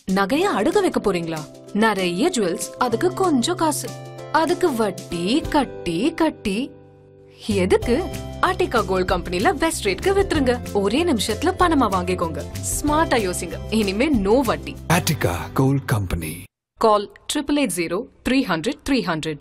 நகைய அடுக வைக்க போறீங்களா நிறைய ஜுவல்ஸ் அதுக்கு கொஞ்சம் காசு அதுக்கு வட்டி கட்டி கட்டி எதுக்கு ஆர்டிகா கோல்ட் கம்பெனில பெஸ்ட் ரேட்க்கு வித்துருங்க ஒரே நிமிஷத்துல பணமா வாங்கிக்கோங்க ஸ்மார்ட்டா யோசிங்க இனிமே நோ வட்டி Attica Gold Company. Call triple eight zero three hundred three hundred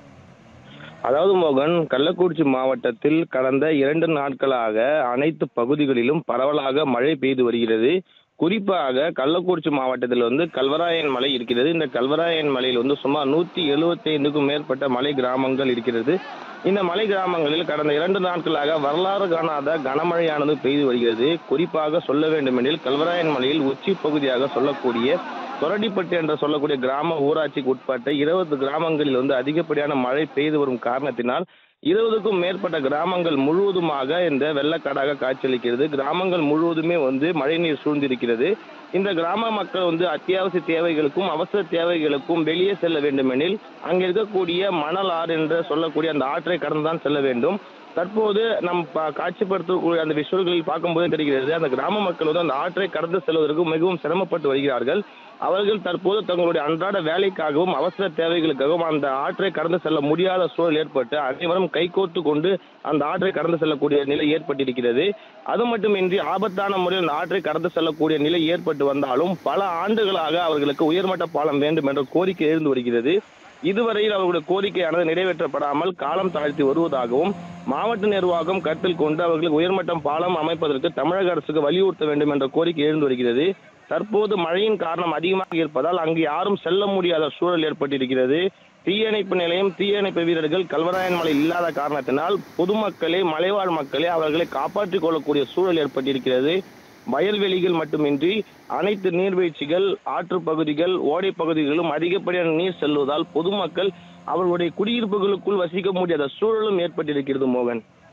அதாவது மோகன் கள்ளக்குறிச்சி மாவட்டத்தில் கடந்த இரண்டு நாட்களாக அனைத்து பகுதிகளிலும் பரவலாக மழை பெய்து வருகிறது குறிப்பாக கள்ளக்குறிச்சி மாவட்டத்தில் வந்து கல்வராயன் மலை இருக்கிறது இந்த கல்வராயன் மலையில் வந்து சுமார் நூற்றி எழுபத்தைந்துக்கும் மேற்பட்ட மலை கிராமங்கள் இருக்கிறது இந்த மலை கிராமங்களில் கடந்த இரண்டு நாட்களாக வரலாறு காணாத கனமழையானது பெய்து வருகிறது குறிப்பாக சொல்ல வேண்டுமெனில் கல்வராயன் மலையில் உச்சி பகுதியாக சொல்லக்கூடிய தொரடிப்பட்டு என்று சொல்லக்கூடிய கிராம ஊராட்சிக்கு உட்பட்ட இருபது கிராமங்களில் வந்து அதிகப்படியான மழை பெய்து வரும் காரணத்தினால் இருபதுக்கும் மேற்பட்ட கிராமங்கள் முழுவதுமாக இந்த வெள்ளக்காடாக காட்சியளிக்கிறது கிராமங்கள் முழுவதுமே வந்து மழைநீர் சூழ்ந்திருக்கிறது இந்த கிராம மக்கள் வந்து அத்தியாவசிய தேவைகளுக்கும் அவசர தேவைகளுக்கும் வெளியே செல்ல வேண்டுமெனில் அங்கே இருக்கக்கூடிய மணல் ஆறு என்று சொல்லக்கூடிய அந்த ஆற்றை கடந்துதான் செல்ல வேண்டும் தற்போது நம் ப- காட்சிப்படுத்தக்கூடிய அந்த விஷுவல்களில் பார்க்கும்போது தெரிகிறது அந்த கிராம மக்கள் வந்து அந்த ஆற்றை கடந்து செல்வதற்கு மிகவும் சிரமப்பட்டு வருகிறார்கள் அவர்கள் தற்போது தங்களுடைய அன்றாட வேலைக்காகவும் அவசர தேவைகளுக்காகவும் அந்த ஆற்றை கடந்து செல்ல முடியாத சூழல் ஏற்பட்டு அனைவரும் கைகோர்த்து கொண்டு அந்த ஆற்றை கடந்து செல்லக்கூடிய நிலை ஏற்பட்டிருக்கிறது அது மட்டுமின்றி ஆபத்தான முறையில் அந்த ஆற்றை கடந்து செல்லக்கூடிய நிலை ஏற்பட்டு வந்தாலும் பல ஆண்டுகளாக அவர்களுக்கு உயர்மட்ட பாலம் வேண்டும் என்ற கோரிக்கை எழுந்து வருகிறது இதுவரையில் அவர்களுடைய கோரிக்கையானது நிறைவேற்றப்படாமல் காலம் தாழ்த்தி வருவதாகவும் மாவட்ட நிர்வாகம் கருத்தில் கொண்டு அவர்களுக்கு உயர்மட்டம் பாலம் அமைப்பதற்கு தமிழக அரசுக்கு வலியுறுத்த வேண்டும் என்ற கோரிக்கை எழுந்து வருகிறது தற்போது மழையின் காரணம் அதிகமாக இருப்பதால் அங்கு யாரும் செல்ல முடியாத சூழல் ஏற்பட்டிருக்கிறது தீயணைப்பு நிலையம் தீயணைப்பு வீரர்கள் கல்வராயன் மலை இல்லாத காரணத்தினால் பொதுமக்களே மலைவாழ் மக்களே அவர்களை காப்பாற்றிக் கொள்ளக்கூடிய சூழல் ஏற்பட்டிருக்கிறது வயல்வெளிகள் மட்டுமின்றி அனைத்து நீர்வீழ்ச்சிகள் ஆற்றுப் பகுதிகள் ஓடை பகுதிகளிலும் அதிகப்படியான நீர் செல்வதால் பொதுமக்கள் அவர்களுடைய குடியிருப்புகளுக்குள் வசிக்க முடியாத சூழலும் ஏற்பட்டிருக்கிறது மோகன்